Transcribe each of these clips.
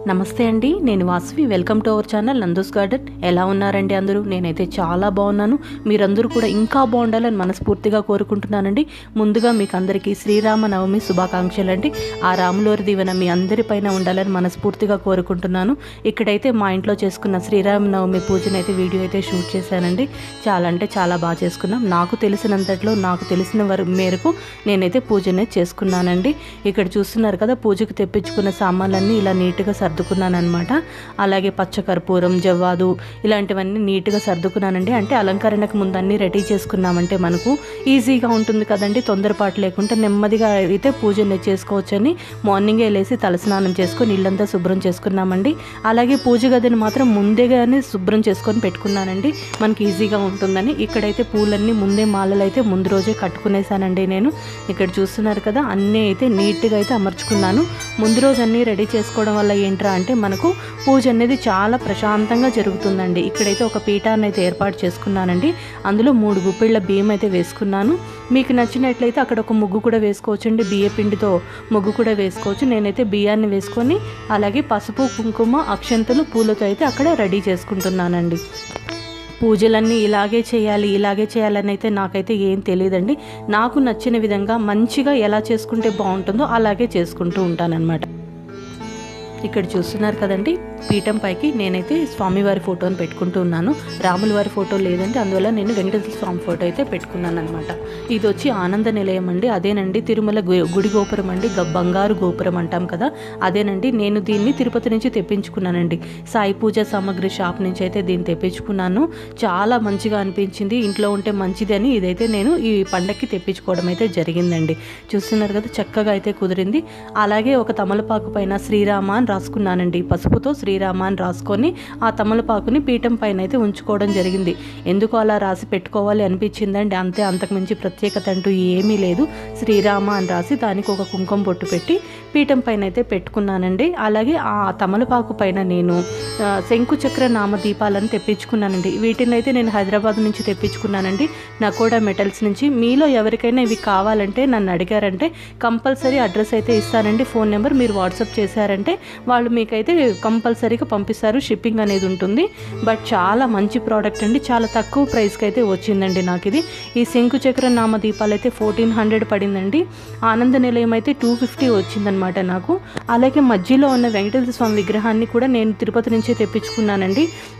నమస్తే అండి నేను Vasavi welcome to our channel Nandu's garden ఎలా ఉన్నారండి అందరూ నేనైతే చాలా బాగున్నాను మీరందరూ కూడా ఇంకా బాగుండాలని మనస్ఫూర్తిగా కోరుకుంటున్నానండి ముందుగా మీకు అందరికీ శ్రీరామ నవమి శుభాకాంక్షలు అండి ఆ రాములోరి దీవెన మీ అందరిపైన ఉండాలని మనస్ఫూర్తిగా కోరుకుంటున్నాను ఇక్కడైతే మా ఇంట్లో చేసుకున్న శ్రీరామ నవమి పూజను అయితే వీడియో అయితే షూట్ చేశానండి చాలా అంటే చాలా బాగా చేసుకున్నాం నాకు తెలిసినంతట్లో నాకు తెలిసిన వర మేరకు నేనైతే పూజనే చేసుకున్నానండి ఇక్కడ చూస్తున్నారు కదా పూజకు తెప్పించుకున్న సామాన్లన్నీ ఇలా నీట్గా సర్దుకున్నాను అనమాట అలాగే పచ్చకర్పూరం జవ్వాదు ఇలాంటివన్నీ నీట్గా సర్దుకున్నానండి అంటే అలంకరణకు ముందు అన్నీ రెడీ చేసుకున్నామంటే మనకు ఈజీగా ఉంటుంది కదండి తొందరపాటు లేకుండా నెమ్మదిగా అయితే పూజని చేసుకోవచ్చని మార్నింగే లేసి తలస్నానం చేసుకొని ఇల్లంతా శుభ్రం చేసుకున్నామండి అలాగే పూజ గదిని మాత్రం ముందేగానే శుభ్రం చేసుకొని పెట్టుకున్నానండి మనకి ఈజీగా ఉంటుందని ఇక్కడైతే పూలన్నీ ముందే మాలలు అయితే ముందు రోజే కట్టుకునేసానండి నేను ఇక్కడ చూస్తున్నారు కదా అన్నీ అయితే నీట్గా అయితే అమర్చుకున్నాను ముందు రోజు అన్నీ రెడీ చేసుకోవడం వల్ల ఏంట్రా అంటే మనకు పూజ అనేది చాలా ప్రశాంతంగా జరుగుతుందండి ఇక్కడైతే ఒక పీఠాన్ని అయితే ఏర్పాటు చేసుకున్నానండి అందులో మూడు గుప్పిళ్ళ బియ్యం అయితే వేసుకున్నాను మీకు నచ్చినట్లయితే అక్కడ ఒక ముగ్గు కూడా వేసుకోవచ్చండి బియ్య పిండితో ముగ్గు కూడా వేసుకోవచ్చు నేనైతే బియ్యాన్ని వేసుకొని అలాగే పసుపు కుంకుమ అక్షంతలు పూలతో అయితే అక్కడ రెడీ చేసుకుంటున్నానండి పూజలన్నీ ఇలాగే చేయాలి ఇలాగే చేయాలని అయితే నాకైతే ఏం తెలియదండి నాకు నచ్చిన విధంగా మంచిగా ఎలా చేసుకుంటే బాగుంటుందో అలాగే చేసుకుంటూ ఉంటానన్నమాట ఇక్కడ చూస్తున్నారు కదండి పీఠం పైకి నేనైతే స్వామివారి ఫోటోని పెట్టుకుంటూ ఉన్నాను రాముల వారి ఫోటో లేదండి అందువల్ల నేను వెంకటేశ్వర స్వామి ఫోటో అయితే పెట్టుకున్నాను అనమాట ఇది వచ్చి ఆనంద నిలయం అండి అదేనండి తిరుమల గు- గుడి గోపురం అండి గ- బంగారు గోపురం అంటాం కదా అదేనండి నేను దీన్ని తిరుపతి నుంచి తెప్పించుకున్నానండి సాయి పూజ సామాగ్రి షాప్ నుంచి అయితే దీన్ని తెప్పించుకున్నాను చాలా మంచిగా అనిపించింది ఇంట్లో ఉంటే మంచిది అని ఇదైతే నేను ఈ పండక్కి తెప్పించుకోవడం అయితే జరిగిందండి చూస్తున్నారు కదా చక్కగా అయితే కుదిరింది అలాగే ఒక తమలపాకు పైన శ్రీరామ అని రాసుకున్నానండి పసుపుతో శ్రీరామ అని రాసుకొని ఆ తమలపాకుని పీఠం పైన అయితే ఉంచుకోవడం జరిగింది ఎందుకు అలా రాసి పెట్టుకోవాలి అనిపించిందండి అంతే అంతకుమించి ప్రత్యేకత అంటూ ఏమీ లేదు శ్రీరామ అని రాసి దానికి ఒక కుంకుమ బొట్టు పెట్టి పీఠం పైన అయితే పెట్టుకున్నానండి అలాగే ఆ తమలపాకు పైన నేను ఆ, శంకు చక్ర నామ దీపాలను తెప్పించుకున్నానండి వీటిని అయితే నేను హైదరాబాద్ నుంచి తెప్పించుకున్నానండి నకోడా మెటల్స్ నుంచి మీలో ఎవరికైనా ఇవి కావాలంటే నన్ను అడిగారంటే కంపల్సరీ అడ్రస్ అయితే ఇస్తానండి ఫోన్ నెంబర్ మీరు వాట్సాప్ చేశారంటే వాళ్ళు మీకైతే కంపల్సరీగా పంపిస్తారు షిప్పింగ్ అనేది ఉంటుంది బట్ చాలా మంచి ప్రోడక్ట్ అండి చాలా తక్కువ ప్రైస్కి అయితే వచ్చిందండి నాకు ఇది ఈ శంకు చక్ర నామ దీపాలు అయితే ఫోర్టీన్ హండ్రెడ్ పడిందండి ఆనంద నిలయం అయితే టూ ఫిఫ్టీ వచ్చిందనమాట నాకు అలాగే మధ్యలో ఉన్న వెంకటేశ్వర స్వామి విగ్రహాన్ని కూడా నేను తిరుపతి నుంచే తెప్పించుకున్నానండి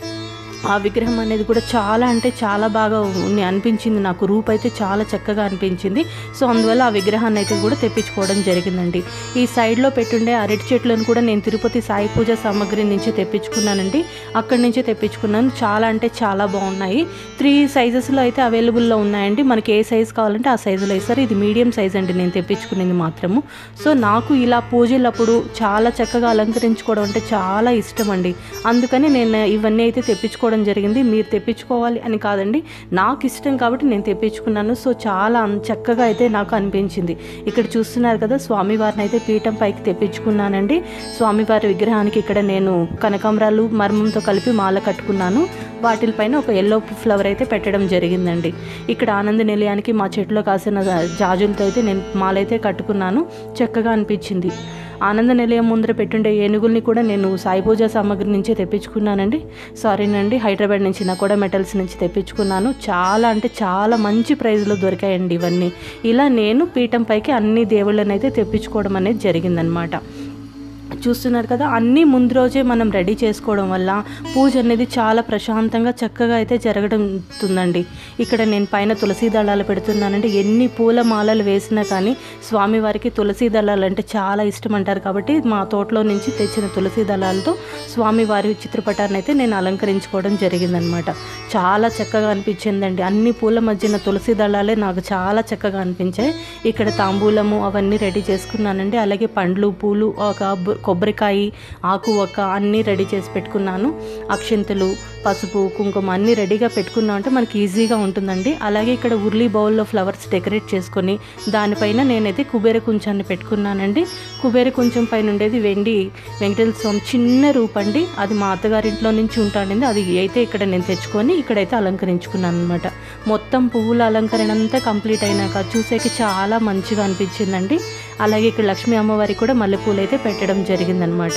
ఆ విగ్రహం అనేది కూడా చాలా అంటే చాలా బాగా ఉంది అనిపించింది నాకు రూప్ అయితే చాలా చక్కగా అనిపించింది సో అందువల్ల ఆ విగ్రహాన్ని అయితే కూడా తెప్పించుకోవడం జరిగిందండి ఈ సైడ్లో పెట్టుండే అరటి చెట్లను కూడా నేను తిరుపతి సాయి పూజ సామాగ్రి నుంచి తెప్పించుకున్నానండి అక్కడి నుంచే తెప్పించుకున్నాను చాలా అంటే చాలా బాగున్నాయి త్రీ సైజెస్లో అయితే అవైలబుల్లో ఉన్నాయండి మనకి ఏ సైజ్ కావాలంటే ఆ సైజులో ఇస్తారు ఇది మీడియం సైజ్ అండి నేను తెప్పించుకునేది మాత్రము సో నాకు ఇలా పూజలప్పుడు చాలా చక్కగా అలంకరించుకోవడం అంటే చాలా ఇష్టం అండి అందుకని నేను ఇవన్నీ అయితే తెప్పించుకోవడం జరిగింది మీరు తెప్పించుకోవాలి అని కాదండి నాకు ఇష్టం కాబట్టి నేను తెప్పించుకున్నాను సో చాలా అన్- చక్కగా అయితే నాకు అనిపించింది ఇక్కడ చూస్తున్నారు కదా స్వామివారిని అయితే పీఠం పైకి తెప్పించుకున్నానండి స్వామివారి విగ్రహానికి ఇక్కడ నేను కనకాంబరాలు మర్మంతో కలిపి మాల కట్టుకున్నాను వాటిపైన ఒక ఎల్లో ఫ్లవర్ అయితే పెట్టడం జరిగిందండి ఇక్కడ ఆనంద నిలయానికి మా చెట్లో కాసిన జాజులతో అయితే నేను మాల అయితే కట్టుకున్నాను చక్కగా అనిపించింది ఆనంద నిలయం ముందర పెట్టుండే ఏనుగుల్ని కూడా నేను సాయి పూజ సామాగ్రి నుంచే తెప్పించుకున్నానండి సారీనండి హైదరాబాద్ నుంచి కూడా మెటల్స్ నుంచి తెప్పించుకున్నాను చాలా అంటే చాలా మంచి ప్రైస్లో దొరికాయండి ఇవన్నీ ఇలా నేను పీఠం పైకి అన్ని దేవుళ్ళని అయితే తెప్పించుకోవడం అనేది జరిగిందనమాట చూస్తున్నారు కదా అన్నీ ముందు రోజే మనం రెడీ చేసుకోవడం వల్ల పూజ అనేది చాలా ప్రశాంతంగా చక్కగా అయితే జరగడుతుందండి ఇక్కడ నేను పైన తులసి దళాలు పెడుతున్నానంటే ఎన్ని పూల మాలలు వేసినా కానీ స్వామివారికి తులసి దళాలు అంటే చాలా ఇష్టం అంటారు కాబట్టి మా తోటలో నుంచి తెచ్చిన తులసి దళాలతో స్వామివారి చిత్రపటాన్ని అయితే నేను అలంకరించుకోవడం జరిగిందనమాట చాలా చక్కగా అనిపించిందండి అన్ని పూల మధ్యన తులసి దళాలే నాకు చాలా చక్కగా అనిపించాయి ఇక్కడ తాంబూలము అవన్నీ రెడీ చేసుకున్నానండి అలాగే పండ్లు పూలు ఒక బు- కొబ్బరికాయ ఆకు ఒక్క అన్నీ రెడీ చేసి పెట్టుకున్నాను అక్షంతలు పసుపు కుంకుమ అన్నీ రెడీగా పెట్టుకున్నాం అంటే మనకి ఈజీగా ఉంటుందండి అలాగే ఇక్కడ ఉర్లీ బౌల్లో ఫ్లవర్స్ డెకరేట్ చేసుకొని దానిపైన నేనైతే కుబేర కుంచాన్ని పెట్టుకున్నానండి కుబేర కుంచం పైన ఉండేది వెండి వెంకటేశ్వర స్వామి చిన్న రూపండి అది మా అత్తగారింట్లో నుంచి ఉంటానండి అది అయితే ఇక్కడ నేను తెచ్చుకొని ఇక్కడైతే అలంకరించుకున్నాను అనమాట మొత్తం పువ్వుల అలంకరణ అంతా కంప్లీట్ అయినాక చూసేకి చాలా మంచిగా అనిపించిందండి అలాగే ఇక్కడ లక్ష్మీ అమ్మవారికి కూడా మల్లెపూలు అయితే పెట్టడం జరిగిందనమాట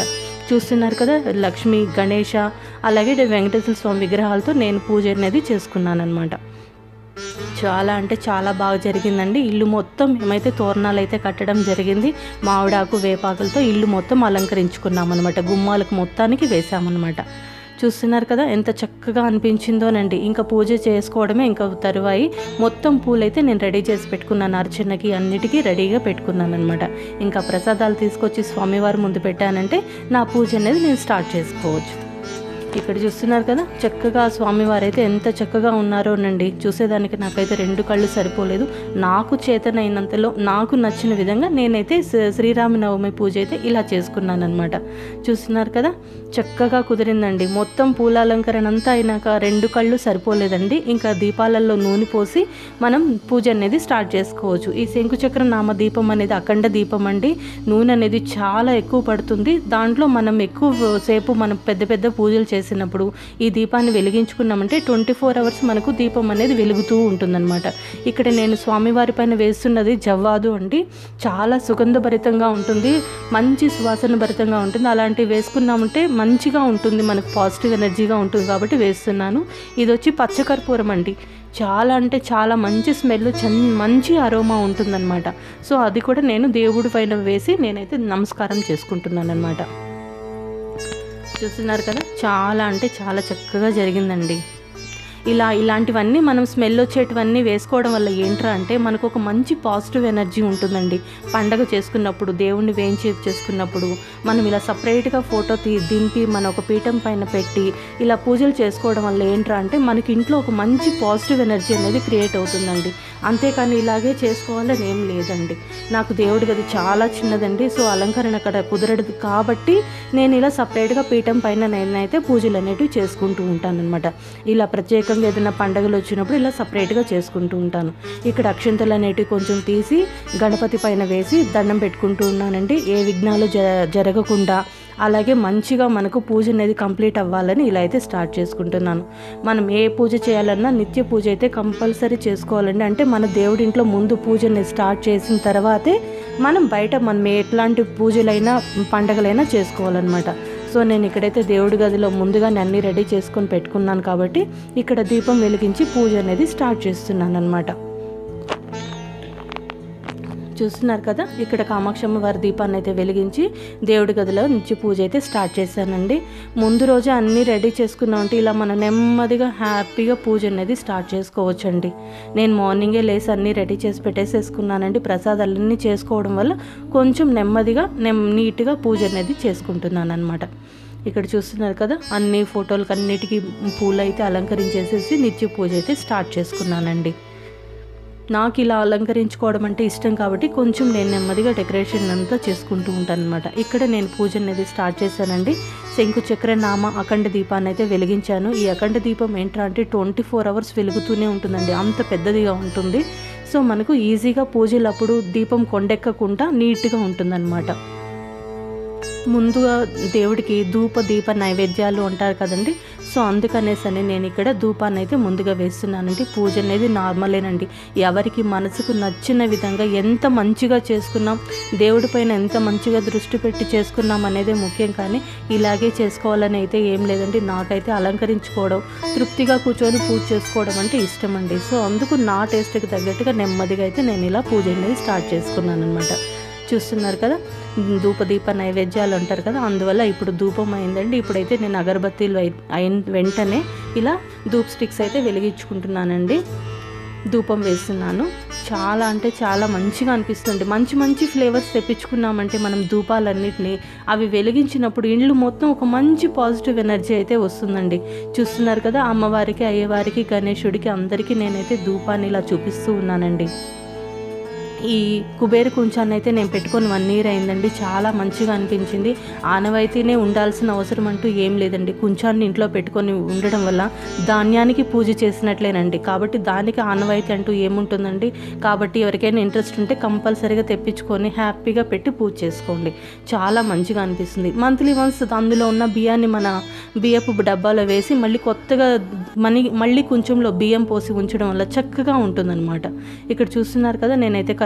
చూస్తున్నారు కదా లక్ష్మి గణేష అలాగే వెంకటేశ్వర స్వామి విగ్రహాలతో నేను పూజ అనేది చేసుకున్నాను అనమాట చాలా అంటే చాలా బాగా జరిగిందండి ఇల్లు మొత్తం మేమైతే తోరణాలు అయితే కట్టడం జరిగింది మామిడాకు వేపాకులతో ఇల్లు మొత్తం అలంకరించుకున్నాం అనమాట గుమ్మాలకు మొత్తానికి వేసామన్నమాట చూస్తున్నారు కదా ఎంత చక్కగా అనిపించిందోనండి ఇంకా పూజ చేసుకోవడమే ఇంకా తరువాయి మొత్తం పూలైతే నేను రెడీ చేసి పెట్టుకున్నాను అర్చనకి అన్నిటికీ రెడీగా పెట్టుకున్నాను అనమాట ఇంకా ప్రసాదాలు తీసుకొచ్చి స్వామివారి ముందు పెట్టానంటే నా పూజ అనేది నేను స్టార్ట్ చేసుకోవచ్చు ఇక్కడ చూస్తున్నారు కదా చక్కగా స్వామివారు అయితే ఎంత చక్కగా ఉన్నారోనండి చూసేదానికి నాకైతే రెండు కళ్ళు సరిపోలేదు నాకు చేతనైనంతలో నాకు నచ్చిన విధంగా నేనైతే శ్రీ- శ్రీరామనవమి పూజ అయితే ఇలా చేసుకున్నాను అనమాట చూస్తున్నారు కదా చక్కగా కుదిరిందండి మొత్తం పూల అలంకరణ అంతా అయినాక రెండు కళ్ళు సరిపోలేదండి ఇంకా దీపాలలో నూనె పోసి మనం పూజ అనేది స్టార్ట్ చేసుకోవచ్చు ఈ శంకుచక్ర నామ దీపం అనేది అఖండ దీపం అండి నూనె అనేది చాలా ఎక్కువ పడుతుంది దాంట్లో మనం ఎక్కువ సేపు మనం పెద్ద పెద్ద పూజలు చేసినప్పుడు ఈ దీపాన్ని వెలిగించుకున్నామంటే ట్వంటీ ఫోర్ అవర్స్ మనకు దీపం అనేది వెలుగుతూ ఉంటుందన్నమాట ఇక్కడ నేను స్వామివారి పైన వేస్తున్నది జవ్వాదు అండి చాలా సుగంధభరితంగా ఉంటుంది మంచి సువాసన భరితంగా ఉంటుంది అలాంటివి వేసుకున్నామంటే మంచిగా ఉంటుంది మనకు పాజిటివ్ ఎనర్జీగా ఉంటుంది కాబట్టి వేస్తున్నాను ఇది వచ్చి పచ్చకర్పూరం అండి చాలా అంటే చాలా మంచి స్మెల్ చన్ మంచి అరోమా ఉంటుందన్నమాట సో అది కూడా నేను దేవుడి పైన వేసి నేనైతే నమస్కారం చేసుకుంటున్నాను అనమాట చూస్తున్నారు కదా చాలా అంటే చాలా చక్కగా జరిగిందండి ఇలా ఇలాంటివన్నీ మనం స్మెల్ వచ్చేటివన్నీ వేసుకోవడం వల్ల ఏంట్రా అంటే మనకు ఒక మంచి పాజిటివ్ ఎనర్జీ ఉంటుందండి పండగ చేసుకున్నప్పుడు దేవుణ్ణి వేయించి చేసుకున్నప్పుడు మనం ఇలా సపరేట్గా ఫోటో తీ దింపి మన ఒక పీఠం పైన పెట్టి ఇలా పూజలు చేసుకోవడం వల్ల ఏంట్రా అంటే మనకి ఇంట్లో ఒక మంచి పాజిటివ్ ఎనర్జీ అనేది క్రియేట్ అవుతుందండి అంతేకాని ఇలాగే చేసుకోవాలని ఏం లేదండి నాకు దేవుడి గది చాలా చిన్నదండి సో అలంకరణ అక్కడ కుదరదు కాబట్టి నేను ఇలా సపరేట్గా పీఠం పైన నేనైతే పూజలు అనేటివి చేసుకుంటూ ఉంటాను అనమాట ఇలా ప్రత్యేకంగా ఏదైనా పండుగలు వచ్చినప్పుడు ఇలా సపరేట్గా చేసుకుంటూ ఉంటాను ఇక్కడ అక్షంతలు అనేటివి కొంచెం తీసి గణపతి పైన వేసి దండం పెట్టుకుంటూ ఉన్నానండి ఏ విఘ్నాలు జ జరగకుండా అలాగే మంచిగా మనకు పూజ అనేది కంప్లీట్ అవ్వాలని ఇలా అయితే స్టార్ట్ చేసుకుంటున్నాను మనం ఏ పూజ చేయాలన్నా నిత్య పూజ అయితే కంపల్సరీ చేసుకోవాలండి అంటే మన దేవుడి ఇంట్లో ముందు పూజని స్టార్ట్ చేసిన తర్వాతే మనం బయట మనం ఎట్లాంటి పూజలైనా పండగలైనా చేసుకోవాలన్నమాట సో నేను ఇక్కడైతే దేవుడి గదిలో ముందుగానే అన్నీ రెడీ చేసుకొని పెట్టుకున్నాను కాబట్టి ఇక్కడ దీపం వెలిగించి పూజ అనేది స్టార్ట్ చేస్తున్నాను అనమాట చూస్తున్నారు కదా ఇక్కడ కామాక్షమ్మ వారి దీపాన్ని అయితే వెలిగించి దేవుడి గదిలో నిత్య పూజ అయితే స్టార్ట్ చేశానండి ముందు రోజు అన్నీ రెడీ చేసుకున్నామంటే ఇలా మనం నెమ్మదిగా హ్యాపీగా పూజ అనేది స్టార్ట్ చేసుకోవచ్చండి నేను మార్నింగే లేసి అన్నీ రెడీ చేసి పెట్టేసేసుకున్నానండి ప్రసాదాలన్నీ చేసుకోవడం వల్ల కొంచెం నెమ్మదిగా నెమ్ నీట్గా పూజ అనేది చేసుకుంటున్నాను అనమాట ఇక్కడ చూస్తున్నారు కదా అన్ని ఫోటోలకు అన్నిటికీ పూలు అయితే అలంకరించేసేసి నిత్య పూజ అయితే స్టార్ట్ చేసుకున్నానండి నాకు ఇలా అలంకరించుకోవడం అంటే ఇష్టం కాబట్టి కొంచెం నేను నెమ్మదిగా డెకరేషన్ అంతా చేసుకుంటూ ఉంటాను అనమాట ఇక్కడ నేను పూజ అనేది స్టార్ట్ చేశానండి శంకు చక్ర నామ అఖండ దీపాన్ని అయితే వెలిగించాను ఈ అఖండ దీపం ఏంట్రా అంటే ట్వంటీ ఫోర్ అవర్స్ వెలుగుతూనే ఉంటుందండి అంత పెద్దదిగా ఉంటుంది సో మనకు ఈజీగా పూజలు అప్పుడు దీపం కొండెక్కకుండా నీట్గా ఉంటుందన్నమాట ముందుగా దేవుడికి ధూప దీప నైవేద్యాలు అంటారు కదండి సో అందుకనేసని నేను ఇక్కడ ధూపాన్ని అయితే ముందుగా వేస్తున్నానండి పూజ అనేది నార్మలేనండి ఎవరికి మనసుకు నచ్చిన విధంగా ఎంత మంచిగా చేసుకున్నాం దేవుడి పైన ఎంత మంచిగా దృష్టి పెట్టి చేసుకున్నాం అనేది ముఖ్యం కానీ ఇలాగే చేసుకోవాలని అయితే ఏం లేదండి నాకైతే అలంకరించుకోవడం తృప్తిగా కూర్చొని పూజ చేసుకోవడం అంటే ఇష్టం అండి సో అందుకు నా టేస్ట్కి తగ్గట్టుగా నెమ్మదిగా అయితే నేను ఇలా పూజ అనేది స్టార్ట్ చేసుకున్నాను అనమాట చూస్తున్నారు కదా ధూపదీప నైవేద్యాలు అంటారు కదా అందువల్ల ఇప్పుడు ధూపం అయిందండి ఇప్పుడైతే నేను అగరబత్తీలు అయి అయిన వెంటనే ఇలా ధూప్ స్టిక్స్ అయితే వెలిగించుకుంటున్నానండి ధూపం వేస్తున్నాను చాలా అంటే చాలా మంచిగా అనిపిస్తుంది మంచి మంచి ఫ్లేవర్స్ తెప్పించుకున్నామంటే మనం ధూపాలన్నిటిని అవి వెలిగించినప్పుడు ఇండ్లు మొత్తం ఒక మంచి పాజిటివ్ ఎనర్జీ అయితే వస్తుందండి చూస్తున్నారు కదా అమ్మవారికి అయ్యవారికి గణేశుడికి అందరికీ నేనైతే ధూపాన్ని ఇలా చూపిస్తూ ఉన్నానండి ఈ కుబేర కుంచాన్ని అయితే నేను పెట్టుకొని వన్ ఇయర్ అయిందండి చాలా మంచిగా అనిపించింది ఆనవాయితీనే ఉండాల్సిన అవసరం అంటూ ఏం లేదండి కుంచాన్ని ఇంట్లో పెట్టుకొని ఉండడం వల్ల ధాన్యానికి పూజ చేసినట్లేనండి కాబట్టి దానికి ఆనవాయితీ అంటూ ఏముంటుందండి కాబట్టి ఎవరికైనా ఇంట్రెస్ట్ ఉంటే కంపల్సరీగా తెప్పించుకొని హ్యాపీగా పెట్టి పూజ చేసుకోండి చాలా మంచిగా అనిపిస్తుంది మంత్లీ వన్స్ అందులో ఉన్న బియ్యాన్ని మన బియ్యపు డబ్బాలో వేసి మళ్ళీ కొత్తగా మనీ మళ్ళీ కొంచెంలో బియ్యం పోసి ఉంచడం వల్ల చక్కగా ఉంటుందన్నమాట ఇక్కడ చూస్తున్నారు కదా నేనైతే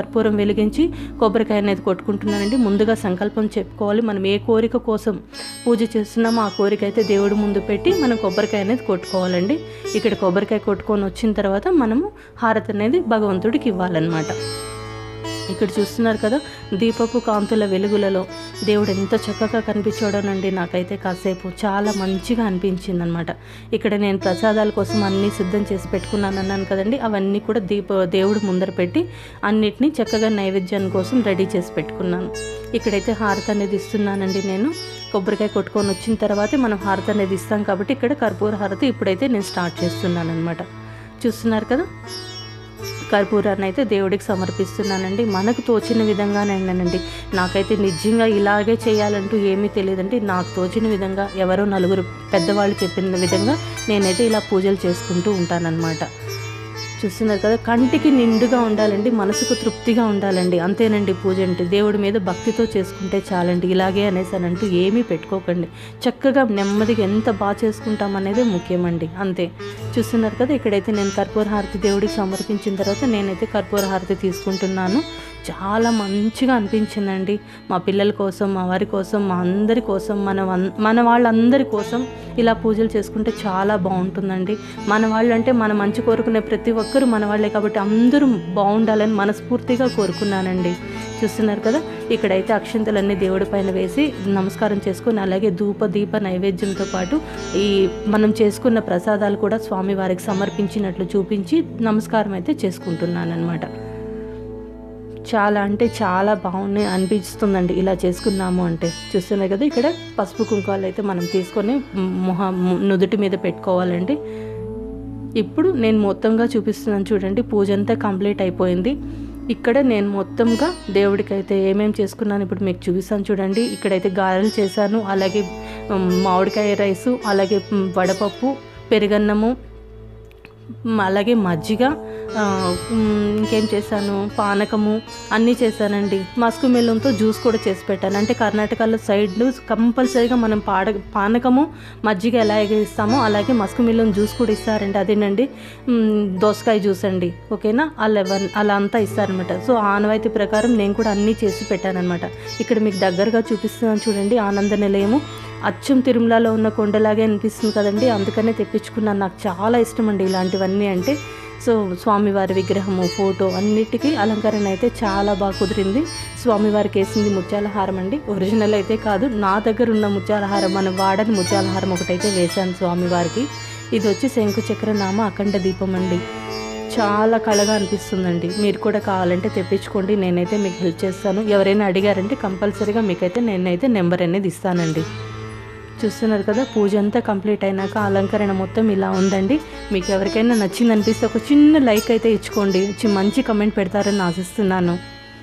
కర్పూరం వెలిగించి కొబ్బరికాయ అనేది కొట్టుకుంటున్నానండి ముందుగా సంకల్పం చెప్పుకోవాలి మనం ఏ కోరిక కోసం పూజ చేస్తున్నామో ఆ కోరిక అయితే దేవుడి ముందు పెట్టి మనం కొబ్బరికాయ అనేది కొట్టుకోవాలండి ఇక్కడ కొబ్బరికాయ కొట్టుకొని వచ్చిన తర్వాత మనము హారతి అనేది భగవంతుడికి ఇవ్వాలన్నమాట ఇక్కడ చూస్తున్నారు కదా దీపపు కాంతుల వెలుగులలో దేవుడు ఎంత చక్కగా కనిపించాడోనండి నాకైతే కాసేపు చాలా మంచిగా అనిపించింది అనమాట ఇక్కడ నేను ప్రసాదాల కోసం అన్నీ సిద్ధం చేసి పెట్టుకున్నాను అన్నాను కదండి అవన్నీ కూడా దీప దేవుడు ముందర పెట్టి అన్నిటినీ చక్కగా నైవేద్యాన్ని కోసం రెడీ చేసి పెట్టుకున్నాను ఇక్కడైతే హారతి అనేది ఇస్తున్నానండి నేను కొబ్బరికాయ కొట్టుకొని వచ్చిన తర్వాతే మనం హారతి అనేది ఇస్తాం కాబట్టి ఇక్కడ కర్పూర హారతి ఇప్పుడైతే నేను స్టార్ట్ చేస్తున్నాను అనమాట చూస్తున్నారు కదా కర్పూరాన్ని అయితే దేవుడికి సమర్పిస్తున్నానండి మనకు తోచిన విధంగానేనండి నాకైతే నిజంగా ఇలాగే చేయాలంటూ ఏమీ తెలియదండి నాకు తోచిన విధంగా ఎవరో నలుగురు పెద్దవాళ్ళు చెప్పిన విధంగా నేనైతే ఇలా పూజలు చేసుకుంటూ ఉంటానన్నమాట చూస్తున్నారు కదా కంటికి నిండుగా ఉండాలండి మనసుకు తృప్తిగా ఉండాలండి అంతేనండి పూజ అంటే దేవుడి మీద భక్తితో చేసుకుంటే చాలండి ఇలాగే అనేసానంటూ ఏమీ పెట్టుకోకండి చక్కగా నెమ్మదిగా ఎంత బాగా చేసుకుంటాం అనేది ముఖ్యమండి అంతే చూస్తున్నారు కదా ఇక్కడైతే నేను కర్పూర హారతి దేవుడికి సమర్పించిన తర్వాత నేనైతే కర్పూర హారతి తీసుకుంటున్నాను చాలా మంచిగా అనిపించిందండి మా పిల్లల కోసం మా వారి కోసం మా అందరి కోసం మన వన్- మన వాళ్ళందరి కోసం ఇలా పూజలు చేసుకుంటే చాలా బాగుంటుందండి మన వాళ్ళు అంటే మన మంచి కోరుకునే ప్రతి ఒక్కరూ మన వాళ్ళే కాబట్టి అందరూ బాగుండాలని మనస్ఫూర్తిగా కోరుకున్నానండి చూస్తున్నారు కదా ఇక్కడైతే అక్షంతలన్నీ దేవుడి పైన వేసి నమస్కారం చేసుకుని అలాగే ధూప దీప నైవేద్యంతో పాటు ఈ మనం చేసుకున్న ప్రసాదాలు కూడా స్వామివారికి సమర్పించినట్లు చూపించి నమస్కారం అయితే చేసుకుంటున్నాను అనమాట చాలా అంటే చాలా బాగున్నాయి అనిపిస్తుందండి ఇలా చేసుకున్నాము అంటే చూస్తున్నారు కదా ఇక్కడ పసుపు కుంకాలు అయితే మనం తీసుకొని మొహ నుదుటి మీద పెట్టుకోవాలండి ఇప్పుడు నేను మొత్తంగా చూపిస్తున్నాను చూడండి పూజ అంతా కంప్లీట్ అయిపోయింది ఇక్కడ నేను మొత్తంగా దేవుడికి అయితే ఏమేమి చేసుకున్నాను ఇప్పుడు మీకు చూపిస్తాను చూడండి ఇక్కడైతే గారెలు చేశాను అలాగే ఉమ్, మామిడికాయ రైసు అలాగే ఉమ్, వడపప్పు పెరుగన్నము మ్, అలాగే మజ్జిగ ఆ, మ్, ఇంకేం చేశాను పానకము అన్నీ చేశానండి మస్కు మెల్లంతో జ్యూస్ కూడా చేసి పెట్టాను అంటే కర్ణాటకలో సైడ్ కంపల్సరీగా మనం పాడ పానకము మజ్జిగ ఎలాగే ఇస్తామో అలాగే మస్కు మెల్లం జ్యూస్ కూడా ఇస్తారండి అదేనండి మ్, దోసకాయ జ్యూస్ అండి ఓకేనా అలా వన్- అలా అంతా ఇస్తారనమాట సో ఆనవాయితీ ప్రకారం నేను కూడా అన్నీ చేసి పెట్టానఅనమాట ఇక్కడ మీకు దగ్గరగా చూపిస్తున్నాను చూడండి ఆనంద నిలయము అచ్చం తిరుమలలో ఉన్న కొండలాగే అనిపిస్తుంది కదండి అందుకనే తెప్పించుకున్నాను నాకు చాలా ఇష్టం అండి ఇలాంటివన్నీ అంటే సో స్వామివారి విగ్రహము ఫోటో అన్నిటికీ అలంకరణ అయితే చాలా బాగా కుదిరింది స్వామివారికి వేసింది ముత్యాల హారం అండి ఒరిజినల్ అయితే కాదు నా దగ్గర ఉన్న ముత్యాల హారం మనం వాడని ముత్యాల హారం ఒకటైతే వేశాను స్వామివారికి ఇది వచ్చి శంకు చక్ర నామ అఖండ దీపం అండి చాలా కళగా అనిపిస్తుందండి మీరు కూడా కావాలంటే తెప్పించుకోండి నేనైతే మీకు హెల్ప్ చేస్తాను ఎవరైనా అడిగారంటే కంపల్సరీగా మీకైతే నేనైతే నెంబర్ అనేది ఇస్తానండి చూస్తున్నారు కదా పూజ అంతా కంప్లీట్ అయినాక అలంకరణ మొత్తం ఇలా ఉందండి మీకు ఎవరికైనా నచ్చింది అనిపిస్తే ఒక చిన్న లైక్ అయితే ఇచ్చుకోండి చి- మంచి కమెంట్ పెడతారని ఆశిస్తున్నాను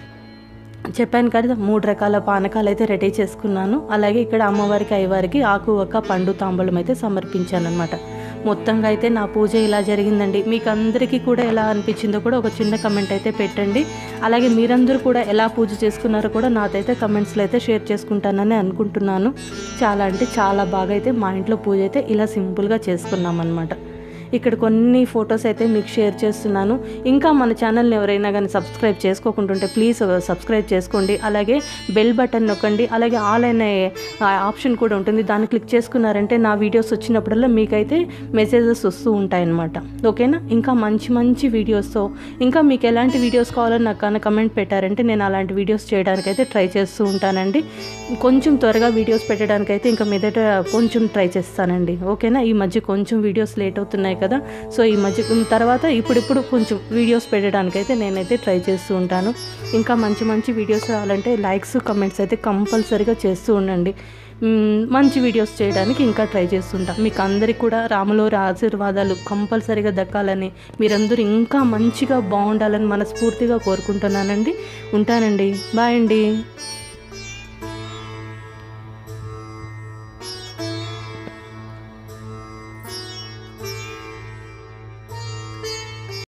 చెప్పాను కదా మూడు రకాల పానకాలు అయితే రెడీ చేసుకున్నాను అలాగే ఇక్కడ అమ్మవారికి అయ్యవారికి ఆకు ఒక్క పండు తాంబూలం అయితే సమర్పించాను అనమాట మొత్తంగా అయితే నా పూజ ఇలా జరిగిందండి మీకు అందరికీ కూడా ఎలా అనిపించిందో కూడా ఒక చిన్న కమెంట్ అయితే పెట్టండి అలాగే మీరందరూ కూడా ఎలా పూజ చేసుకున్నారో కూడా నాతైతే కమెంట్స్లో అయితే షేర్ చేసుకుంటానని అనుకుంటున్నాను చాలా అంటే చాలా బాగా అయితే మా ఇంట్లో పూజ అయితే ఇలా సింపుల్గా చేసుకున్నాం అనమాట ఇక్కడ కొన్ని ఫొటోస్ అయితే మీకు షేర్ చేస్తున్నాను ఇంకా మన ఛానల్ని ఎవరైనా కానీ సబ్స్క్రైబ్ చేసుకోకుంటుంటే ప్లీజ్ సబ్స్క్రైబ్ చేసుకోండి అలాగే బెల్ బటన్ నొక్కండి అలాగే ఆల్ అనే ఆప్షన్ కూడా ఉంటుంది దాన్ని క్లిక్ చేసుకున్నారంటే నా వీడియోస్ వచ్చినప్పుడల్లా మీకైతే మెసేజెస్ వస్తూ ఉంటాయన్నమాట ఓకేనా ఇంకా మంచి మంచి వీడియోస్తో ఇంకా మీకు ఎలాంటి వీడియోస్ కావాలో నాకు కన్నా కమెంట్ పెట్టారంటే నేను అలాంటి వీడియోస్ చేయడానికైతే ట్రై చేస్తూ ఉంటానండి కొంచెం త్వరగా వీడియోస్ పెట్టడానికైతే ఇంకా మీదట కొంచెం ట్రై చేస్తానండి ఓకేనా ఈ మధ్య కొంచెం వీడియోస్ లేట్ అవుతున్నాయి కదా సో ఈ మధ్య తర్వాత ఇప్పుడిప్పుడు కొంచెం వీడియోస్ పెట్టడానికైతే నేనైతే ట్రై చేస్తూ ఉంటాను ఇంకా మంచి మంచి వీడియోస్ రావాలంటే లైక్స్ కమెంట్స్ అయితే కంపల్సరీగా చేస్తూ ఉండండి మ్మ్, మంచి వీడియోస్ చేయడానికి ఇంకా ట్రై చేస్తుంటా మీకు అందరికీ కూడా రాములోరి ఆశీర్వాదాలు కంపల్సరీగా దక్కాలని మీరందరూ ఇంకా మంచిగా బాగుండాలని మనస్ఫూర్తిగా కోరుకుంటున్నానండి ఉంటానండి బాయ్ అండి